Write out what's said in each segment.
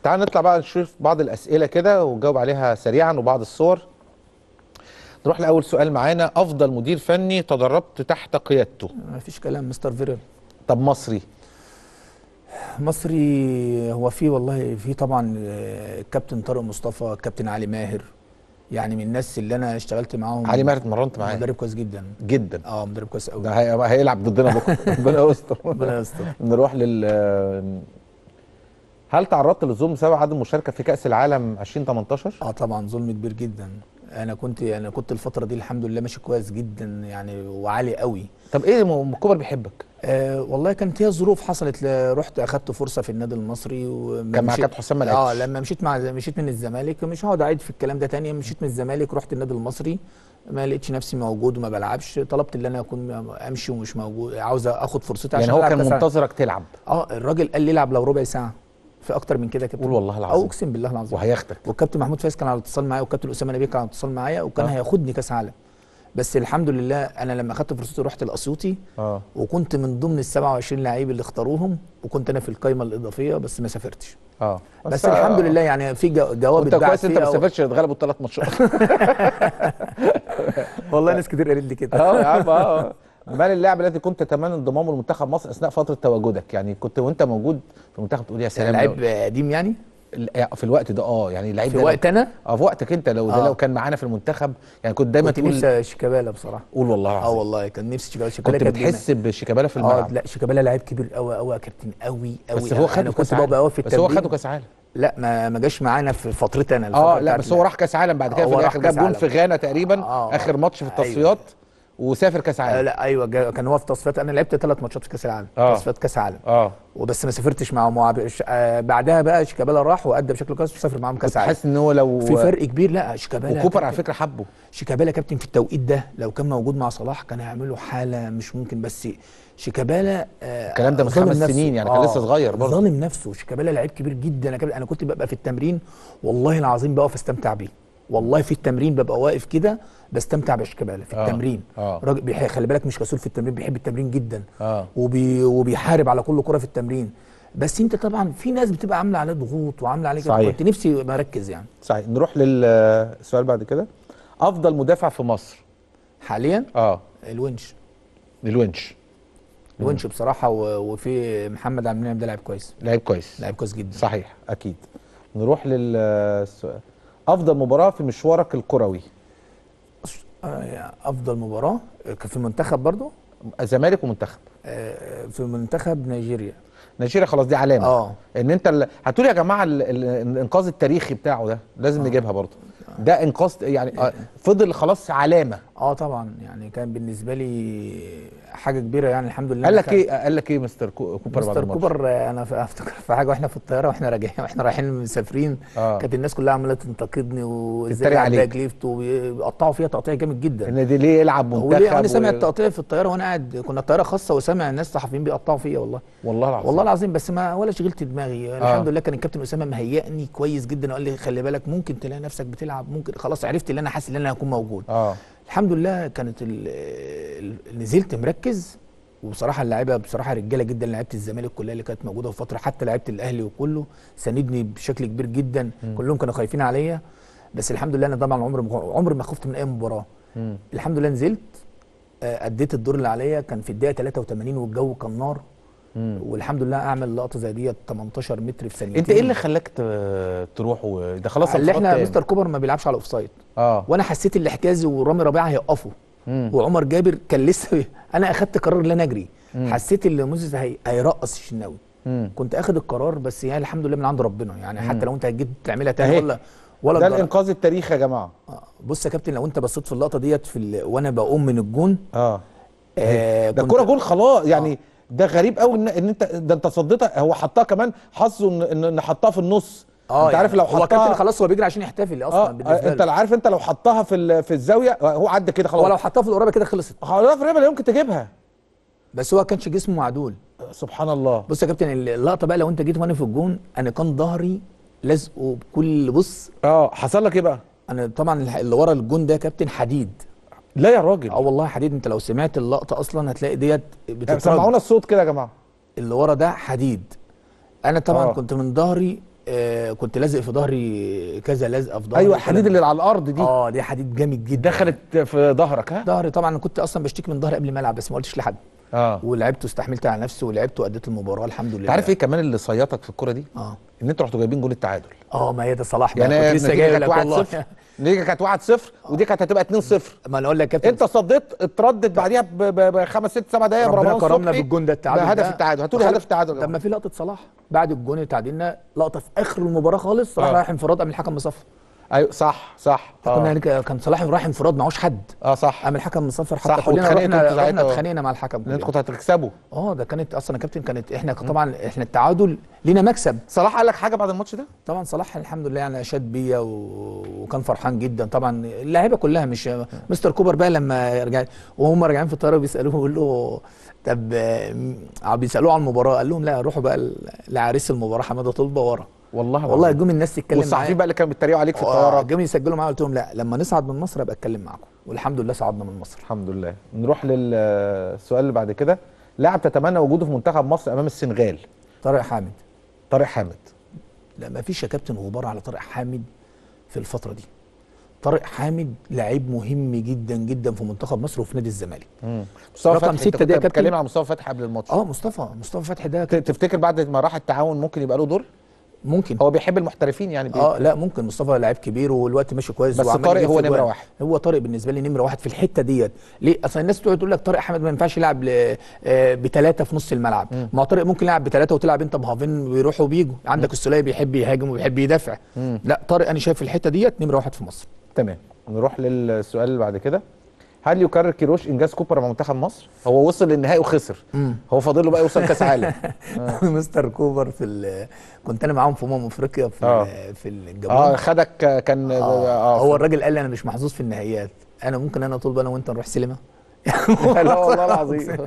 تعال نطلع بقى نشوف بعض الاسئله كده ونجاوب عليها سريعا وبعض الصور نروح لاول سؤال معانا افضل مدير فني تدربت تحت قيادته ما فيش كلام مستر فيرل طب مصري مصري هو في والله في طبعا آه، الكابتن طارق مصطفى الكابتن علي ماهر يعني من الناس اللي انا اشتغلت معاهم علي ماهر اتمرنت معاه مدرب كويس جدا جدا اه مدرب كويس قوي ده هي- هيلعب ضدنا بكره ربنا يستر ربنا يستر نروح لل هل تعرضت للظلم بسبب عدم المشاركه في كاس العالم 2018 اه طبعا ظلم كبير جدا انا كنت انا كنت الفتره دي الحمد لله ماشي كويس جدا يعني وعالي قوي طب ايه م- كوبر بيحبك آه والله كانت هي ظروف حصلت ل- رحت اخدت فرصه في النادي المصري وما كان مع مشيت- كابتن حسام ما اه لعبش. لما مشيت مع مشيت من الزمالك مش هقعد اعيد في الكلام ده تاني مشيت من الزمالك رحت النادي المصري ما لقيتش نفسي موجود وما بلعبش طلبت ان انا اكون امشي ومش موجود عاوز اخد فرصتي يعني عشان هو ألعب كان كأس العالم. منتظرك تلعب اه الراجل قال لي العب لو ربع ساعه في اكتر من كده يا كابتن قول والله او العظيم اقسم بالله العظيم وهياخدك والكابتن محمود فايز كان على اتصال معايا والكابتن اسامه نبيه كان على اتصال معايا وكان آه. هياخدني كاس عالم بس الحمد لله انا لما اخدت فرصتي رحت الاسيوطي اه وكنت من ضمن ال 27 لعيب اللي اختاروهم وكنت انا في القايمه الاضافيه بس ما سافرتش اه بس, الحمد لله يعني في جو- جواب انت اتبعت كويس انت فيها ما و- سافرتش اتغلبوا الثلاث ماتشات والله ناس كتير قالت لي كده اه يا عم اه من اللاعب الذي كنت تتمنى انضمامه لمنتخب مصر اثناء فتره تواجدك يعني كنت وانت موجود في المنتخب تقول يا سلام لعيب لو- قديم يعني في الوقت ده اه يعني اللعيب في ده لو- وقت انا اه في وقتك انت لو ده آه. لو كان معانا في المنتخب يعني كنت دايما كنت تقول نفسي شيكابالا بصراحه قول والله اه العظيم والله كان نفسي شيكابالا شيكابالا كنت كان بينا- بتحس بشيكابالا في اه الملعب لا شيكابالا لعيب كبير قوي قوي يا كابتن قوي قوي بس هو خده انا كاس كنت بقى عالم في بس هو التمرين. خده كاس عالم لا ما ما جاش معانا في فترتي انا اه الفترة لا بتاعت بس هو راح كاس عالم بعد كده هو في راح الاخر كأس جاب جون عالم. في غانا تقريبا آه، اخر ماتش في أيوة. التصفيات وسافر كاس آه عالم لا ايوه جا- كان هو في تصفيات انا لعبت ثلاث ماتشات في كاس العالم آه. تصفيات كاس عالم اه وبس ما سافرتش معاهم هو عب- ش- آه بعدها بقى شيكابالا راح وادى بشكل كويس وسافر معاهم كنت كاس عالم حاسس ان هو لو في فرق كبير لا شيكابالا وكوبر على كابتن- فكره حبه شيكابالا كابتن في التوقيت ده لو كان موجود مع صلاح كان هيعمل له حاله مش ممكن بس شيكابالا آه الكلام ده من ظالم خمس نفسه. سنين يعني كان لسه صغير برضه. ظالم نفسه شيكابالا لعيب كبير جدا يا كابتن انا كنت ببقى في التمرين والله العظيم بقف استمتع بيه والله في التمرين ببقى واقف كده بستمتع بشيكابالا في آه. التمرين آه. راجل بيح- خلي بالك مش كسول في التمرين بيحب التمرين جدا اه وبي وبيحارب على كل كره في التمرين بس انت طبعا في ناس بتبقى عامله عليه ضغوط وعامله عليه كده صحيح. كنت نفسي مركز يعني صحيح نروح للسؤال بعد كده افضل مدافع في مصر حاليا اه الونش الونش الونش بصراحه و- وفي محمد عبد المنعم ده لاعب كويس لعيب كويس لاعب كويس جدا صحيح اكيد نروح للسؤال افضل مباراه في مشوارك الكروي آه، افضل مباراه كان في المنتخب برضو زمالك ومنتخب آه، في منتخب نيجيريا نيجيريا خلاص دي علامه اه ان انت ال... هتقول يا جماعه ال... ال... الانقاذ التاريخي بتاعه ده لازم نجيبها برضه ده انقاذ يعني آه، فضل خلاص علامه اه طبعا يعني كان بالنسبه لي حاجه كبيره يعني الحمد لله قال أنا لك كان- ايه قال لك ايه مستر كو- كوبر بعد مستر الماتش كوبر آه، انا ف- افتكر في حاجه واحنا في الطياره واحنا راجعين واحنا رايحين مسافرين آه. كانت الناس كلها عماله تنتقدني وازاي تتريق لعب عليك. باك ليفت وبيقطعوا فيها تقطيع جامد جدا ان دي ليه يلعب منتخب وليه انا سامع و- التقطيع في الطياره وانا قاعد كنا الطياره خاصه وسامع الناس صحفيين بيقطعوا فيا والله والله العظيم والله العظيم بس ما ولا شغلت دماغي آه. الحمد لله كان الكابتن اسامه مهيئني كويس جدا وقال لي خلي بالك ممكن تلاقي نفسك بتلعب ممكن خلاص عرفت ان انا حاسس ان انا هكون موجود اه الحمد لله كانت ال ال نزلت مركز وبصراحه اللعيبه بصراحه رجاله جدا لعيبه الزمالك كلها اللي كانت موجوده في فتره حتى لعيبه الاهلي وكله ساندني بشكل كبير جدا كلهم كانوا خايفين عليا بس الحمد لله انا طبعا عمري ما- عمري ما خفت من اي مباراه مم. الحمد لله نزلت آه، اديت الدور اللي عليا كان في الدقيقه 83 والجو كان نار مم. والحمد لله اعمل لقطه زي ديت 18 متر في ثانيتين انت ايه اللي خلاك ت- تروح و... ده خلاص اللي الخط احنا تاني. مستر كوبر ما بيلعبش على الاوفسايد اه وانا حسيت ان حجازي ورامي ربيعه هيقفوا مم. وعمر جابر كان لسه انا اخدت قرار ان انا اجري مم. حسيت ان موسيس هي... هيرقص الشناوي مم. كنت اخد القرار بس يعني الحمد لله من عند ربنا يعني مم. حتى لو انت جيت تعملها تاني أهي. ولا ولا ده الجرأة. الانقاذ التاريخي يا جماعه آه، بص يا كابتن لو انت بصيت في اللقطه ديت في ال... وانا بقوم من الجون اه آه ده كنت- كوره جول خلاص يعني ده غريب قوي ان, إن انت ده انت صديتها هو حطها كمان حظه ان ان إن حطها في النص اه انت عارف لو هو كابتن حطها خلاص هو بيجري عشان يحتفل اصلا اه بالنسبه انت له عارف انت لو حطها في ال- في الزاويه هو عدى كده هو لو خلاص حطها في القرابه كده خلصت خلاص الريبه لا يمكن تجيبها بس هو كانش جسمه معدول سبحان الله بص يا كابتن اللقطه بقى لو انت جيت وانا في الجون انا كان ظهري لازقه بكل بص اه حصل لك ايه بقى انا طبعا الح- اللي ورا الجون ده يا كابتن حديد لا يا راجل اه والله حديد انت لو سمعت اللقطه اصلا هتلاقي ديت يعني بتترج سمعونا الصوت كده يا جماعه اللي ورا ده حديد انا طبعا آه. أوه. كنت من ظهري آه كنت لازق في ظهري كذا لازقه في ظهري ايوه الحديد اللي على الارض دي اه دي حديد جامد جدا دخلت في ظهرك ها ظهري طبعا انا كنت اصلا بشتكي من ظهري قبل ما العب بس ما قلتش لحد اه ولعبت واستحملت على نفسي ولعبت واديت المباراه الحمد لله انت عارف ايه كمان اللي صيطك في الكوره دي اه ان انتوا رحتوا جايبين جول التعادل اه ما هي ده صلاح بقى يعني كنت لسه النتيجه جاي كانت لك 1 والله 0 النتيجه كانت 1 0 ودي كانت هتبقى 2 0 ما انا اقول لك يا كابتن انت صديت اتردد بعديها ب- ب- بخمس ست سبع دقائق ربنا برمضان كرمنا صبحي بالجون ده التعادل بهدف ده. التعادل هاتوا لي وخلي- هدف التعادل يا طب ما في لقطه صلاح بعد الجون اللي تعادلنا لقطه في اخر المباراه خالص صلاح آه. رايح انفراد قام الحكم مصفر ايوه صح صح كنا اه, هناك- كان صلاح رايح انفراد معهوش حد آه صح قام الحكم مصفر صح، حتى كلنا واتخانقتوا رحنا انتوا رحنا ساعتها. اتخانقنا مع الحكم لان كلنا. انتوا كنتوا هتكسبوا اه ده كانت اصلا يا كابتن كانت احنا طبعا احنا التعادل لينا مكسب صلاح قال لك حاجه بعد الماتش ده طبعا صلاح الحمد لله يعني شاد بيا و... وكان فرحان جدا طبعا اللعيبه كلها مش مستر كوبر بقى لما رجع وهم راجعين في الطياره بيسالوه بيقول له طب آه، بيسالوه عن المباراه قال لهم لا روحوا بقى ل- لعريس المباراه حماده طلبه ورا والله والله جم الناس تتكلم والصحفيين بقى اللي كانوا بيتريقوا عليك في آه، الطياره جم يسجلوا معايا قلت لهم لا لما نصعد من مصر ابقى اتكلم معاكم والحمد لله صعدنا من مصر الحمد لله نروح للسؤال اللي بعد كده لاعب تتمنى وجوده في منتخب مصر امام السنغال طارق حامد طارق حامد لا ما فيش يا كابتن غبار على طارق حامد في الفتره دي طارق حامد لعيب مهم جدا جدا في منتخب مصر وفي نادي الزمالك مصطفى رقم فتحي انت ستة كنت ده يا كابتن. بتتكلم عن مصطفى فتحي قبل الماتش اه مصطفى مصطفى فتحي ده ت- تفتكر بعد ما راح التعاون ممكن يبقى له دور ممكن هو بيحب المحترفين يعني بي... اه لا ممكن مصطفى لعيب كبير والوقت ماشي كويس بس وعمال طارق يجيب هو في نمرة جوان. واحد. هو طارق بالنسبه لي نمره واحد في الحته ديت ليه اصل الناس تقعد تقول لك طارق حامد ما ينفعش يلعب ل- آه، بثلاثه في نص الملعب ما هو طارق ممكن يلعب بثلاثه وتلعب انت بهافين ويروحوا وبيجوا عندك السوليه بيحب يهاجم وبيحب يدافع لا طارق انا شايف في الحته ديت نمره واحد في مصر تمام نروح للسؤال اللي بعد كده هل يكرر كيروش انجاز كوبر مع منتخب مصر هو وصل للنهائي وخسر هو فاضل له بقى يوصل كاس عالم مستر كوبر في ال- كنت انا معاهم في امم افريقيا في آه. ال- في الجابون اه خدك كان آه. اه هو الراجل قال لي انا مش محظوظ في النهائيات انا ممكن انا طول انا وانت نروح سينما لا والله العظيم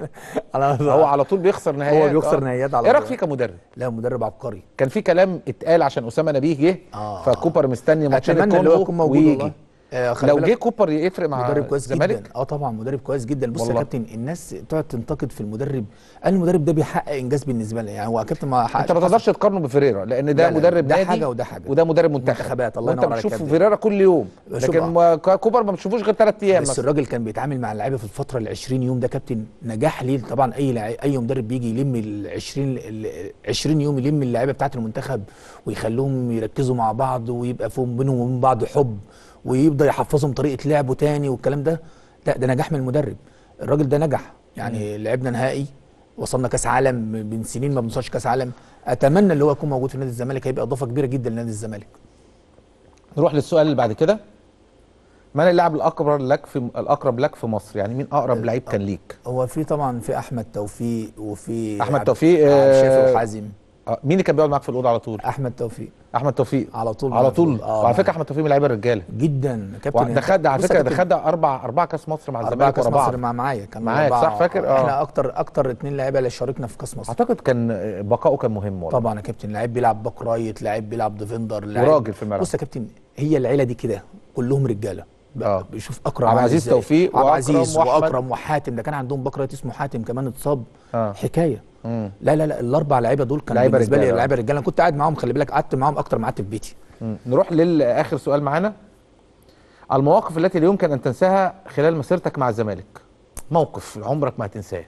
هو على طول بيخسر نهائيات هو بيخسر آه. نهائيات على ايه رايك طول. فيه كمدرب لا مدرب عبقري كان في كلام اتقال عشان اسامه نبيه جه آه. فكوبر مستني ماتشين اتمنى اللي هو الكونغو يكون موجود ويجي والله آه خلي لو بالك جه كوبر يفرق مع مدرب كويس الزمالك جدا اه طبعا مدرب كويس جدا بص يا والله. كابتن الناس تقعد تنتقد في المدرب انا المدرب ده بيحقق انجاز بالنسبه لي يعني هو كابتن ما حققش انت ما تقدرش تقارنه بفيريرا لان ده لا، لا، مدرب ده نادي حاجة وده حاجة. وده مدرب منتخب منتخبات، الله وانت ينور عليك بتشوف يا ابني. فيريرا كل يوم بشوف لكن آه. ما- كوبر ما بتشوفوش غير ثلاث ايام بس مثلا الراجل كان بيتعامل مع اللعيبه في الفتره ال 20 يوم ده كابتن نجاح ليه طبعا اي لعي... اي مدرب بيجي يلم ال 20 ال 20 يوم يلم اللعيبه بتاعه المنتخب ويخليهم يركزوا مع بعض ويبقى فيهم بينهم وبين بعض حب ويبدا يحفظهم طريقه لعبه تاني والكلام ده لا ده نجاح من المدرب الراجل ده نجح يعني لعبنا نهائي وصلنا كاس عالم من سنين ما بنوصلش كاس عالم اتمنى اللي هو يكون موجود في نادي الزمالك هيبقى اضافه كبيره جدا لنادي الزمالك نروح للسؤال اللي بعد كده من اللاعب الاقرب لك في الاقرب لك في مصر يعني مين اقرب لعيب كان ليك هو في طبعا في احمد توفيق وفي أحمد عبد- توفيق، عبد الشافي آه، وحازم آه، مين اللي كان بيقعد معاك في الاوضه على طول احمد توفيق احمد توفيق على طول على معايا في طول الأوضة. آه، وعلى فكره معايا. احمد توفيق من لعيبه الرجاله جدا كابتن ده خد على بص يا فكره ده كابتن، خد اربع اربع كاس مصر مع اربعه الزمالك كاس ورا بعض مصر مع معايا كان معاك، أربعة. صح، فاكر؟ آه. احنا اكتر اكتر اتنين لعيبه اللي شاركنا في كاس مصر اعتقد كان بقائه كان مهم والله طبعا يا كابتن لعيب بيلعب باك رايت لعيب بيلعب ديفندر لعيب وراجل في الملعب. بص يا كابتن هي العيله دي كده كلهم رجاله آه. بيشوف اكرم عبد عامل العزيز إزاي. توفيق عبد وأكرم العزيز وأحمد. واكرم وحاتم ده كان عندهم باك رايت اسمه حاتم كمان اتصاب آه. حكايه مم. لا لا لا الاربع لعيبه دول كانوا لعيبة بالنسبه لي رجالة. لعيبه رجاله انا كنت قاعد معاهم خلي بالك قعدت معاهم اكتر ما قعدت في بيتي مم. نروح للاخر سؤال معانا المواقف التي لا يمكن ان تنساها خلال مسيرتك مع الزمالك موقف عمرك ما هتنساه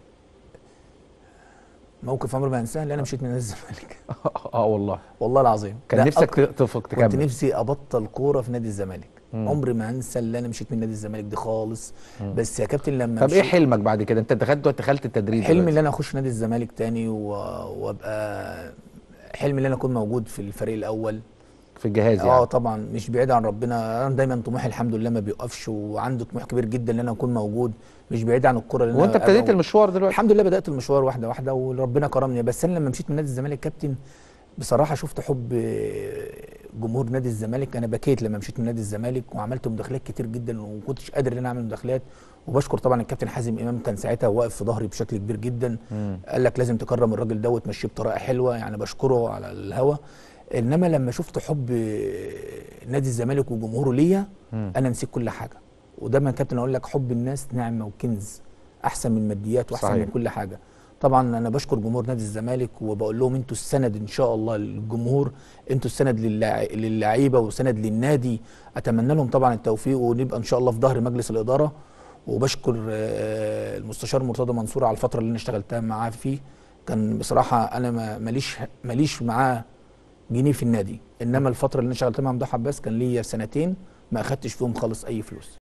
موقف عمري ما انساه اللي انا مشيت من نادي الزمالك اه والله والله العظيم كان ده نفسك أكتر- تفك كنت تكمل نفسي ابطل كوره في نادي الزمالك عمري ما هنسى اللي انا مشيت من نادي الزمالك دي خالص بس يا كابتن لما طب ايه مشيت- حلمك بعد كده انت دخلت دخلت التدريب حلمي دلوقتي. اللي انا اخش نادي الزمالك تاني و... وابقى حلمي اللي انا اكون موجود في الفريق الاول في الجهاز اه يعني طبعا مش بعيد عن ربنا انا دايما طموحي الحمد لله ما بيوقفش وعندي طموح كبير جدا ان انا اكون موجود مش بعيد عن الكره اللي أنا وانت أبقى ابتديت موجود. المشوار دلوقتي الحمد لله بدات المشوار واحده واحده وربنا كرمني بس انا لما مشيت من نادي الزمالك كابتن بصراحه شفت حب جمهور نادي الزمالك انا بكيت لما مشيت من نادي الزمالك وعملت مداخلات كتير جدا وما كنتش قادر ان انا اعمل مداخلات وبشكر طبعا الكابتن حازم امام كان ساعتها واقف في ظهري بشكل كبير جدا قال لك لازم تكرم الراجل ده وتمشيه بطريقه حلوه يعني بشكره على الهوا انما لما شفت حب نادي الزمالك وجمهوره ليا انا نسيت كل حاجه ودايما كابتن اقول لك حب الناس نعمه وكنز احسن من الماديات واحسن صحيح. من كل حاجه طبعا انا بشكر جمهور نادي الزمالك وبقول لهم انتوا السند ان شاء الله للجمهور انتوا السند للع- للعيبه وسند للنادي اتمنى لهم طبعا التوفيق ونبقى ان شاء الله في ظهر مجلس الاداره وبشكر آه، المستشار مرتضى منصور على الفتره اللي انا اشتغلتها معاه فيه كان بصراحه انا ما- ماليش ماليش معاه جنيه في النادي انما الفتره اللي انا اشتغلتها مع ممدوح عباس كان ليا سنتين ما اخدتش فيهم خالص اي فلوس